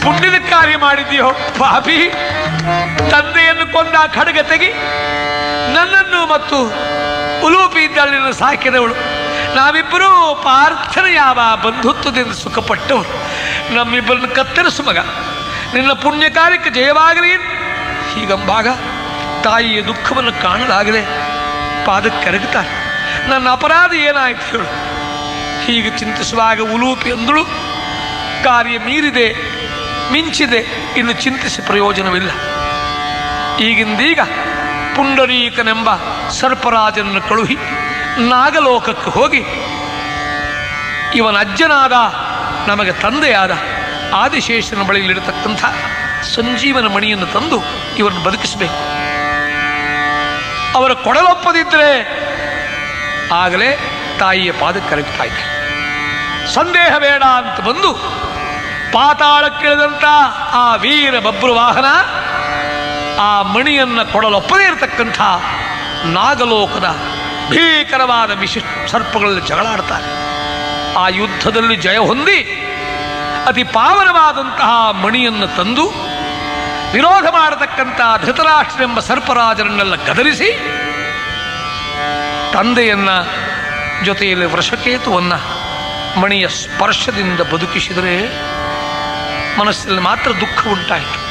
ಪುಣ್ಯದ ಕಾರ್ಯ ಮಾಡಿದೆಯೋ ಪಾಪಿ ತಂದೆಯನ್ನು ಕೊಂದ ಖಡ್ಗ ತೆಗಿ ನನ್ನನ್ನು ಮತ್ತು ಉಲೂಪಿ ಇದ್ದಳಿನ ಸಾಕಿದವಳು ನಾವಿಬ್ಬರೂ ಪಾರ್ಥನ ಯಾವ ಬಂಧುತ್ವದಿಂದ ಸುಖಪಟ್ಟವರು ನಮ್ಮಿಬ್ಬರನ್ನು ಕತ್ತರಿಸು ಮಗ ನಿನ್ನ ಪುಣ್ಯ ಕಾರ್ಯಕ್ಕೆ ಜಯವಾಗಲಿ ಹೀಗಂಬಾಗ ತಾಯಿಯ ದುಃಖವನ್ನು ಕಾಣಲಾಗದೆ ಪಾದಕ್ಕೆ ಕರಗುತ್ತಾರೆ ನನ್ನ ಅಪರಾಧ ಏನಾಯ್ತು ಹೇಳು ಹೀಗೆ ಚಿಂತಿಸುವಾಗ ಉಲೂಪಿ ಅಂದಳು ಕಾರ್ಯ ಮೀರಿದೆ ಮಿಂಚಿದೆ ಇನ್ನು ಚಿಂತಿಸಿ ಪ್ರಯೋಜನವಿಲ್ಲ ಈಗಿಂದೀಗ ಪುಂಡರೀಕನೆಂಬ ಸರ್ಪರಾಜನನ್ನು ಕಳುಹಿ ನಾಗಲೋಕಕ್ಕೆ ಹೋಗಿ ಇವನ ಅಜ್ಜನಾದ ನಮಗೆ ತಂದೆಯಾದ ಆದಿಶೇಷನ ಬಳಿಯಲ್ಲಿರತಕ್ಕಂಥ ಸಂಜೀವನ ಮಣಿಯನ್ನು ತಂದು ಇವರನ್ನು ಬದುಕಿಸಬೇಕು ಅವರ ಕೊಡಲೊಪ್ಪದಿದ್ದರೆ ಆಗಲೇ ತಾಯಿಯ ಪಾದಕ್ಕೆ ಕರಗ್ತಾ ಇದ್ದೆ ಸಂದೇಹ ಬೇಡ ಅಂತ ಬಂದು ಪಾತಾಳಕ್ಕಿಳಿದಂಥ ಆ ವೀರ ಬಬ್ರು ವಾಹನ ಆ ಮಣಿಯನ್ನು ಕೊಡಲೊಪ್ಪದೇ ಇರತಕ್ಕಂಥ ನಾಗಲೋಕದ ಭೀಕರವಾದ ವಿಶಿಷ್ಟ ಸರ್ಪಗಳಲ್ಲಿ ಜಗಳಾಡ್ತಾರೆ ಆ ಯುದ್ಧದಲ್ಲಿ ಜಯ ಹೊಂದಿ ಅತಿ ಪಾವನವಾದಂತಹ ಮಣಿಯನ್ನು ತಂದು ವಿರೋಧ ಮಾಡತಕ್ಕಂಥ ಧೃತರಾಷ್ಟ್ರನೆಂಬ ಸರ್ಪರಾಜರನ್ನೆಲ್ಲ ಗದರಿಸಿ ತಂದೆಯನ್ನ ಜೊತೆಯಲ್ಲಿ ವೃಷಕೇತುವನ್ನ ಮಣಿಯ ಸ್ಪರ್ಶದಿಂದ ಬದುಕಿಸಿದರೆ ಮನಸ್ಸಿನಲ್ಲಿ ಮಾತ್ರ ದುಃಖ ಉಂಟಾಯಿತು